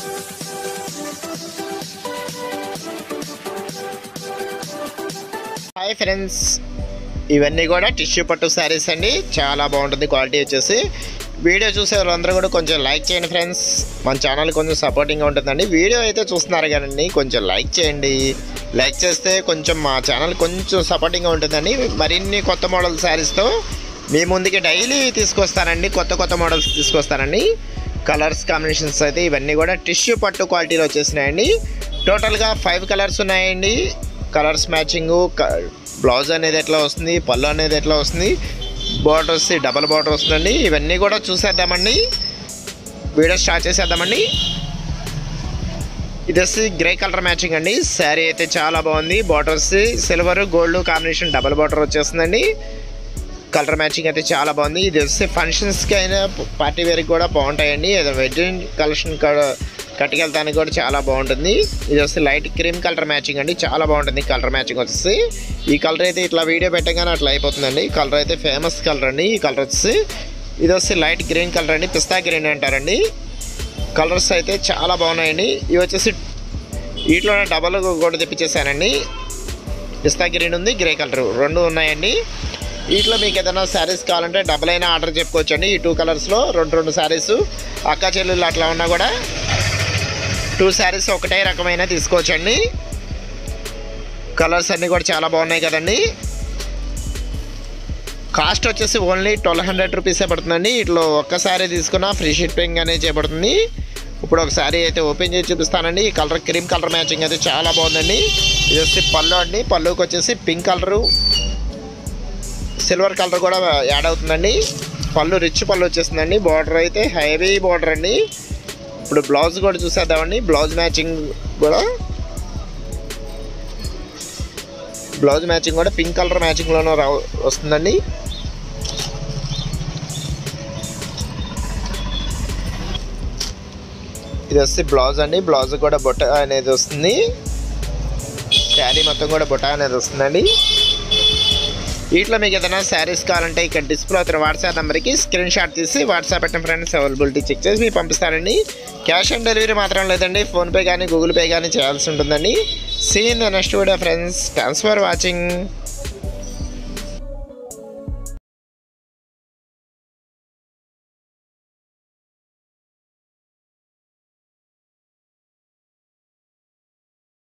hi friends ఇవన్నీ కూడా tissue పట్టు శారీస్ అండి చాలా బాగుంటుంది క్వాలిటీ వచ్చేసి వీడియో చూసే వాళ్ళందరూ కూడా కొంచెం లైక్ చేయండి ఫ్రెండ్స్ మన ఛానల్ కొంచెం సపోర్టింగ్గా ఉంటుందండి వీడియో అయితే చూస్తున్నారు కదండి కొంచెం లైక్ చేయండి లైక్ చేస్తే కొంచెం మా ఛానల్ కొంచెం సపోర్టింగ్గా ఉంటుందండి మరిన్ని కొత్త మోడల్ శారీస్తో మీ ముందుకి డైలీ తీసుకొస్తానండి కొత్త కొత్త మోడల్స్ తీసుకొస్తానండి కలర్స్ కాంబినేషన్స్ అయితే ఇవన్నీ కూడా టిష్యూ పట్టు క్వాలిటీలో వచ్చేసినాయండి టోటల్గా ఫైవ్ కలర్స్ ఉన్నాయండి కలర్స్ మ్యాచింగ్ బ్లౌజ్ అనేది ఎట్లా వస్తుంది పళ్ళు అనేది ఎట్లా వస్తుంది బార్డర్ వస్తే డబల్ బార్డర్ వస్తుందండి ఇవన్నీ కూడా చూసేద్దామండి వీడియో స్టార్ట్ చేసేద్దామండి ఇది వచ్చి గ్రే కలర్ మ్యాచింగ్ అండి శారీ అయితే చాలా బాగుంది బార్డర్ వచ్చి silver gold combination double border వచ్చేస్తుందండి కలర్ మ్యాచింగ్ అయితే చాలా బాగుంది ఇది వస్తే ఫంక్షన్స్కి అయినా పార్టీ వేర్కి కూడా బాగుంటాయండి ఏదో వెడ్డింగ్ కలెక్షన్ కట్టుకెళ్తానికి కూడా చాలా బాగుంటుంది ఇది వస్తే లైట్ క్రీమ్ కలర్ మ్యాచింగ్ అండి చాలా బాగుంటుంది కలర్ మ్యాచింగ్ వచ్చేసి ఈ కలర్ అయితే ఇట్లా వీడియో పెట్టగానే అట్లా అయిపోతుందండి కలర్ అయితే ఫేమస్ కలర్ అండి ఈ కలర్ వచ్చేసి ఇది వస్తే లైట్ గ్రీన్ కలర్ అండి పిస్తా గ్రీన్ అంటారండి కలర్స్ అయితే చాలా బాగున్నాయండి ఇవి వచ్చేసి వీటిలోనే డబల్ కూడా తెప్పించేసానండి పిస్తా గ్రీన్ ఉంది గ్రే కలర్ రెండు ఉన్నాయండి వీటిలో మీకు ఏదైనా శారీస్ కావాలంటే డబల్ అయినా ఆర్డర్ చెప్పుకోవచ్చండి ఈ టూ కలర్స్లో రెండు రెండు శారీస్ అక్క చెల్లెళ్ళు అట్లా ఉన్నా కూడా టూ శారీస్ ఒకటే రకమైన తీసుకోవచ్చండి కలర్స్ అన్నీ కూడా చాలా బాగున్నాయి కదండి కాస్ట్ వచ్చేసి ఓన్లీ ట్వెల్వ్ హండ్రెడ్ రూపీసే పడుతుందండి ఇట్లా ఒక్క శారీ తీసుకున్నా ఫ్రీ షిప్పింగ్ అనేది చేయబడుతుంది ఇప్పుడు ఒక శారీ అయితే ఓపెన్ చేసి చూపిస్తానండి ఈ కలర్ క్రీమ్ కలర్ మ్యాచింగ్ అయితే చాలా బాగుందండి ఇది వచ్చి పళ్ళు అండి పళ్ళుకి వచ్చేసి పింక్ కలరు సిల్వర్ కలర్ కూడా యాడ్ అవుతుందండి పళ్ళు రిచ్ పళ్ళు వచ్చేస్తుందండి బార్డర్ అయితే హెవీ బార్డర్ అండి ఇప్పుడు బ్లౌజ్ కూడా చూసేద్దామండి బ్లౌజ్ మ్యాచింగ్ కూడా బ్లౌజ్ మ్యాచింగ్ కూడా పింక్ కలర్ మ్యాచింగ్లోనే రా వస్తుందండి ఇది వచ్చి బ్లౌజ్ అండి బ్లౌజ్ కూడా బొట్ట అనేది వస్తుంది శారీ మొత్తం కూడా బొట్ట అనేది వస్తుందండి వీటిలో మీకు ఏదైనా శారీస్ కావాలంటే ఇక్కడ డిస్ప్లే అవుతున్న వాట్సాప్ నెంబర్కి స్క్రీన్ షాట్ తీసి వాట్సాప్ పెట్టిన ఫ్రెండ్స్ అవైలబిలిటీ చెక్ చేసి మీకు పంపిస్తానండి క్యాష్ ఆన్ డెలివరీ మాత్రం లేదండి ఫోన్పే కానీ గూగుల్ పే కానీ చేయాల్సి ఉంటుందండి see in the next video friends thanks for watching